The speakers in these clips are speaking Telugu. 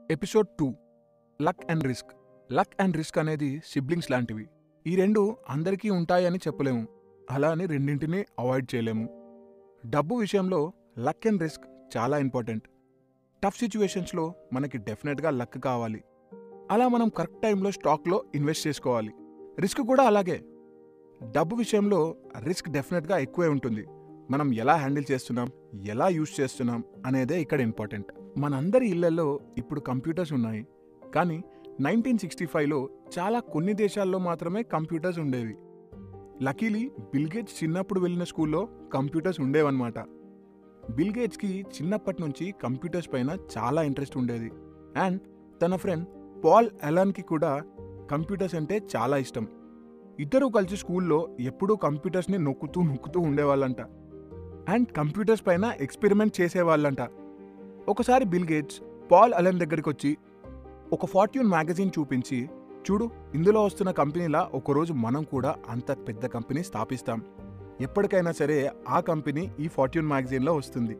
episode two luck and risk luck and risk అనేది సిబ్లింగ్స్ లాంటివి ఈ రెండు అందరికీ ఉంటాయని చెప్పలేము అలా అని రెండింటినీ అవాయిడ్ చేయలేము డబ్బు విషయంలో లక్ అండ్ రిస్క్ చాలా ఇంపార్టెంట్ టఫ్ సిచ్యువేషన్స్లో మనకి డెఫినెట్గా లక్ కావాలి అలా మనం కరెక్ట్ టైంలో స్టాక్లో ఇన్వెస్ట్ చేసుకోవాలి రిస్క్ కూడా అలాగే డబ్బు విషయంలో రిస్క్ డెఫినెట్గా ఎక్కువే ఉంటుంది మనం ఎలా హ్యాండిల్ చేస్తున్నాం ఎలా యూజ్ చేస్తున్నాం అనేదే ఇక్కడ ఇంపార్టెంట్ మనందరి ఇళ్లలో ఇప్పుడు కంప్యూటర్స్ ఉన్నాయి కానీ నైన్టీన్ సిక్స్టీ ఫైవ్లో చాలా కొన్ని దేశాల్లో మాత్రమే కంప్యూటర్స్ ఉండేవి లకీలీ బిల్గేట్స్ చిన్నప్పుడు వెళ్ళిన స్కూల్లో కంప్యూటర్స్ ఉండేవన్నమాట బిల్గేట్స్కి చిన్నప్పటి నుంచి కంప్యూటర్స్ పైన చాలా ఇంట్రెస్ట్ ఉండేది అండ్ తన ఫ్రెండ్ పాల్ ఎలాన్కి కూడా కంప్యూటర్స్ అంటే చాలా ఇష్టం ఇద్దరూ కలిసి స్కూల్లో ఎప్పుడూ కంప్యూటర్స్ని నొక్కుతూ నొక్కుతూ ఉండేవాళ్ళంట అండ్ కంప్యూటర్స్ పైన ఎక్స్పెరిమెంట్ చేసేవాళ్ళంట ఒకసారి బిల్ గేట్స్ పాల్ అలెన్ దగ్గరికి వచ్చి ఒక ఫార్ట్యూన్ మ్యాగజైన్ చూపించి చూడు ఇందులో వస్తున్న కంపెనీలా ఒకరోజు మనం కూడా అంత పెద్ద కంపెనీ స్థాపిస్తాం ఎప్పటికైనా సరే ఆ కంపెనీ ఈ ఫార్ట్యూన్ మ్యాగజైన్లో వస్తుంది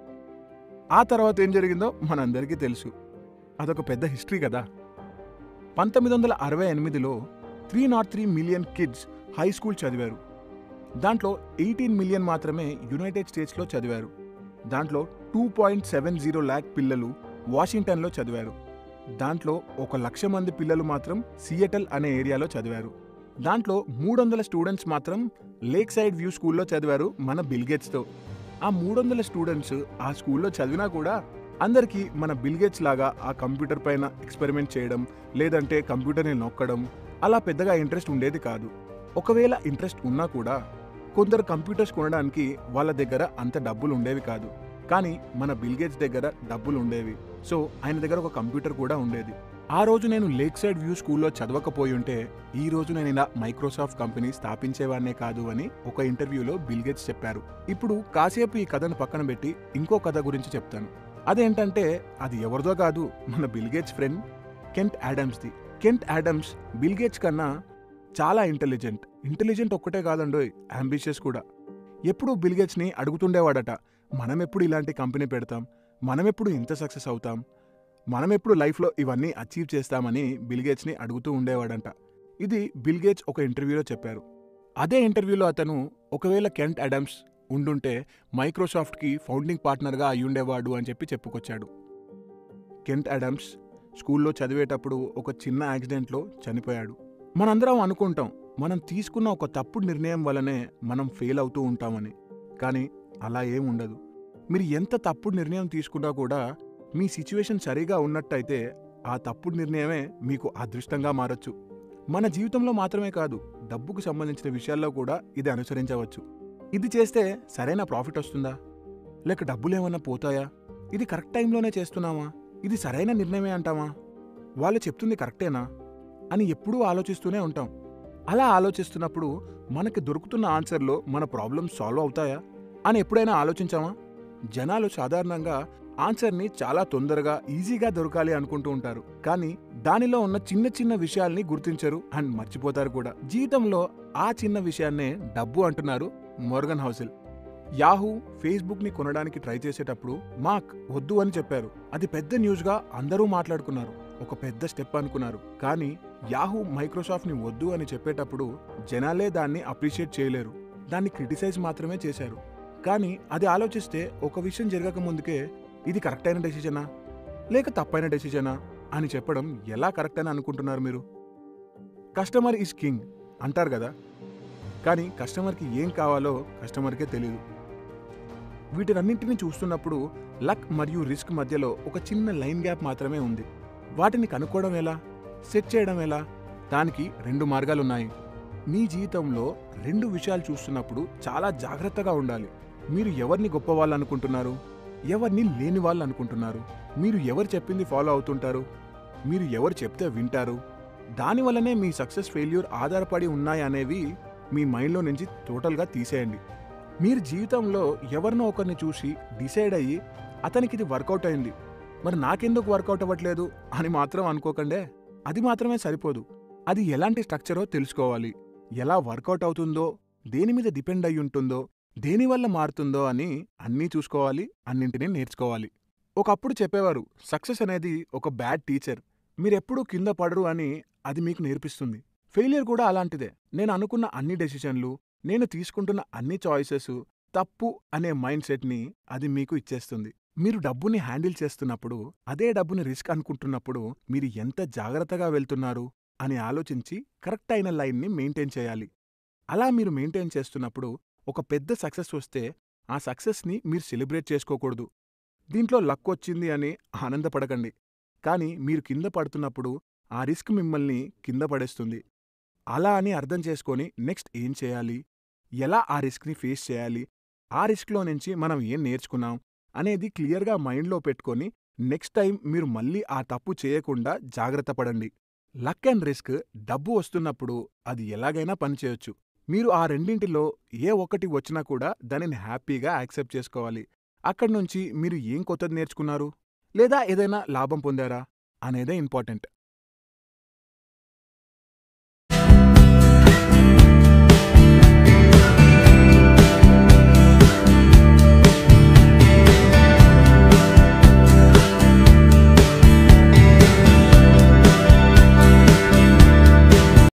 ఆ తర్వాత ఏం జరిగిందో మనందరికీ తెలుసు అదొక పెద్ద హిస్టరీ కదా పంతొమ్మిది వందల అరవై ఎనిమిదిలో three naught three million kids high school చదివారు దాంట్లో ఎయిటీన్ మిలియన్ మాత్రమే యునైటెడ్ స్టేట్స్లో చదివారు దాంట్లో two point seven zero lakh పిల్లలు వాషింగ్టన్లో చదివారు దాంట్లో ఒక లక్ష మంది పిల్లలు మాత్రం సియటల్ అనే ఏరియాలో చదివారు దాంట్లో మూడు వందల స్టూడెంట్స్ మాత్రం లేక్ సైడ్ వ్యూ స్కూల్లో చదివారు మన బిల్గేట్స్తో ఆ మూడు వందల స్టూడెంట్స్ ఆ స్కూల్లో చదివినా కూడా అందరికీ మన బిల్గేట్స్ లాగా ఆ కంప్యూటర్ పైన ఎక్స్పెరిమెంట్ చేయడం లేదంటే కంప్యూటర్ని నొక్కడం అలా పెద్దగా ఇంట్రెస్ట్ ఉండేది కాదు ఒకవేళ ఇంట్రెస్ట్ ఉన్నా కూడా కొందరు కంప్యూటర్స్ కొనడానికి వాళ్ళ దగ్గర అంత డబ్బులు ఉండేవి కాదు కానీ మన బిల్గేట్స్ దగ్గర డబ్బులు ఉండేవి సో ఆయన దగ్గర ఒక కంప్యూటర్ కూడా ఉండేది ఆ రోజు నేను లేక్ సైడ్ వ్యూ స్కూల్లో చదవకపోయి ఉంటే ఈ రోజు నేను ఇలా మైక్రోసాఫ్ట్ కంపెనీ స్థాపించేవాడినే కాదు అని ఒక ఇంటర్వ్యూలో బిల్గేట్స్ చెప్పారు ఇప్పుడు కాసేపు ఈ కథను పక్కన పెట్టి ఇంకో కథ గురించి చెప్తాను అదేంటంటే అది ఎవరిదో కాదు మన బిల్గేట్స్ ఫ్రెండ్ కెంట్ యాడమ్స్ది కెంట్ యాడమ్స్ బిల్గేట్స్ కన్నా చాలా ఇంటెలిజెంట్ ఇంటెలిజెంట్ ఒక్కటే కాదండోయ్ అంబిషియస్ కూడా ఎప్పుడూ బిల్గేట్స్ని అడుగుతుండేవాడట మనం ఎప్పుడు ఇలాంటి కంపెనీ పెడతాం మనం ఎప్పుడు ఇంత సక్సెస్ అవుతాం మనం ఎప్పుడు లైఫ్లో ఇవన్నీ అచీవ్ చేస్తామని బిల్గేట్స్ని అడుగుతూ ఉండేవాడంట ఇది బిల్గేట్స్ ఒక ఇంటర్వ్యూలో చెప్పారు అదే ఇంటర్వ్యూలో అతను ఒకవేళ కెంట్ అడమ్స్ ఉండుంటే మైక్రోసాఫ్ట్కి ఫౌండింగ్ పార్ట్నర్గా అయ్యుండేవాడు అని చెప్పి చెప్పుకొచ్చాడు కెంట్ అడమ్స్ స్కూల్లో చదివేటప్పుడు ఒక చిన్న యాక్సిడెంట్లో చనిపోయాడు మనందరం అనుకుంటాం మనం తీసుకున్న ఒక తప్పుడు నిర్ణయం వల్లనే మనం ఫెయిల్ అవుతూ ఉంటామని కానీ అలా ఏం ఉండదు మీరు ఎంత తప్పుడు నిర్ణయం తీసుకున్నా కూడా మీ సిచ్యువేషన్ సరిగా ఉన్నట్టయితే ఆ తప్పుడు నిర్ణయమే మీకు అదృష్టంగా మారచ్చు మన జీవితంలో మాత్రమే కాదు డబ్బుకు సంబంధించిన విషయాల్లో కూడా ఇది అనుసరించవచ్చు ఇది చేస్తే సరైన ప్రాఫిట్ వస్తుందా లేక డబ్బులు ఏమన్నా పోతాయా ఇది కరెక్ట్ టైంలోనే చేస్తున్నామా ఇది సరైన నిర్ణయమే అంటామా వాళ్ళు చెప్తుంది కరెక్టేనా అని ఎప్పుడూ ఆలోచిస్తూనే ఉంటాం అలా ఆలోచిస్తున్నప్పుడు మనకి దొరుకుతున్న ఆన్సర్లో మన ప్రాబ్లమ్స్ సాల్వ్ అవుతాయా అని ఎప్పుడైనా ఆలోచించామా జనాలు సాధారణంగా ఆన్సర్ని చాలా తొందరగా ఈజీగా దొరకాలి అనుకుంటూ ఉంటారు కానీ దానిలో ఉన్న చిన్న చిన్న విషయాల్ని గుర్తించరు అండ్ మర్చిపోతారు కూడా జీవితంలో ఆ చిన్న విషయాన్నే డబ్బు అంటున్నారు మోర్గన్ హౌసిల్ యాహూ ఫేస్బుక్ ని కొనడానికి ట్రై చేసేటప్పుడు మాక్ వద్దు అని చెప్పారు అది పెద్ద న్యూస్ గా అందరూ మాట్లాడుకున్నారు ఒక పెద్ద స్టెప్ అనుకున్నారు కానీ యాహూ మైక్రోసాఫ్ట్ ని వద్దు అని చెప్పేటప్పుడు జనాలే దాన్ని అప్రిషియేట్ చేయలేరు దాన్ని క్రిటిసైజ్ మాత్రమే చేశారు కానీ అది ఆలోచిస్తే ఒక విషయం జరగక ముందుకే ఇది కరెక్ట్ అయిన డెసిజనా లేక తప్పైన డెసిజనా అని చెప్పడం ఎలా కరెక్ట్ అని అనుకుంటున్నారు మీరు కస్టమర్ ఈజ్ కింగ్ అంటారు కదా కానీ కస్టమర్కి ఏం కావాలో కస్టమర్కే తెలియదు వీటినన్నింటినీ చూస్తున్నప్పుడు లక్ మరియు రిస్క్ మధ్యలో ఒక చిన్న లైన్ గ్యాప్ మాత్రమే ఉంది వాటిని కనుక్కోవడం ఎలా సెట్ చేయడం ఎలా దానికి రెండు మార్గాలున్నాయి మీ జీవితంలో రెండు విషయాలు చూస్తున్నప్పుడు చాలా జాగ్రత్తగా ఉండాలి మీరు ఎవరిని గొప్పవాళ్ళు అనుకుంటున్నారు ఎవరిని లేని వాళ్ళు అనుకుంటున్నారు మీరు ఎవరు చెప్పింది ఫాలో అవుతుంటారు మీరు ఎవరు చెప్తే వింటారు దానివల్లనే మీ సక్సెస్ ఫెయిల్యూర్ ఆధారపడి ఉన్నాయి అనేవి మీ మైండ్లో నుంచి టోటల్గా తీసేయండి మీరు జీవితంలో ఎవరినో ఒకరిని చూసి డిసైడ్ అయ్యి అతనికి ఇది వర్కౌట్ అయింది మరి నాకెందుకు వర్కౌట్ అవ్వట్లేదు అని మాత్రం అనుకోకండే అది మాత్రమే సరిపోదు అది ఎలాంటి స్ట్రక్చరో తెలుసుకోవాలి ఎలా వర్కౌట్ అవుతుందో దేని మీద డిపెండ్ అయి ఉంటుందో దేనివల్ల మారుతుందో అని అన్నీ చూసుకోవాలి అన్నింటినీ నేర్చుకోవాలి ఒకప్పుడు చెప్పేవారు సక్సెస్ అనేది ఒక బ్యాడ్ టీచర్ మీరెప్పుడూ కింద పడరు అని అది మీకు నేర్పిస్తుంది ఫెయిలియర్ కూడా అలాంటిదే నేను అనుకున్న అన్ని డెసిషన్లు నేను తీసుకుంటున్న అన్ని చాయిసెస్ తప్పు అనే మైండ్ సెట్ని అది మీకు ఇచ్చేస్తుంది మీరు డబ్బుని హ్యాండిల్ చేస్తున్నప్పుడు అదే డబ్బుని రిస్క్ అనుకుంటున్నప్పుడు మీరు ఎంత జాగ్రత్తగా వెళ్తున్నారు అని ఆలోచించి కరెక్ట్ అయిన లైన్ని మెయింటైన్ చేయాలి అలా మీరు మెయింటైన్ చేస్తున్నప్పుడు ఒక పెద్ద సక్సెస్ వస్తే ఆ సక్సెస్ని మీరు సెలబ్రేట్ చేసుకోకూడదు దీంట్లో లక్ వచ్చింది అని ఆనందపడకండి కానీ మీరు కింద పడుతున్నప్పుడు ఆ రిస్క్ మిమ్మల్ని కింద పడేస్తుంది అలా అని అర్థం చేసుకొని నెక్స్ట్ ఏం చేయాలి ఎలా ఆ రిస్క్ని ఫేస్ చేయాలి ఆ రిస్క్లో నుంచి మనం ఏం నేర్చుకున్నాం అనేది క్లియర్గా మైండ్లో పెట్టుకొని నెక్స్ట్ టైం మీరు మళ్ళీ ఆ తప్పు చేయకుండా జాగ్రత్త పడండి లక్ అండ్ రిస్క్ డబ్బు వస్తున్నప్పుడు అది ఎలాగైనా పనిచేయొచ్చు మీరు ఆ రెండింటిలో ఏ ఒక్కటి వచ్చినా కూడా దానిని హ్యాపీగా యాక్సెప్ట్ చేసుకోవాలి అక్కడి నుంచి మీరు ఏం కొత్తది నేర్చుకున్నారు లేదా ఏదైనా లాభం పొందారా అనేదే ఇంపార్టెంట్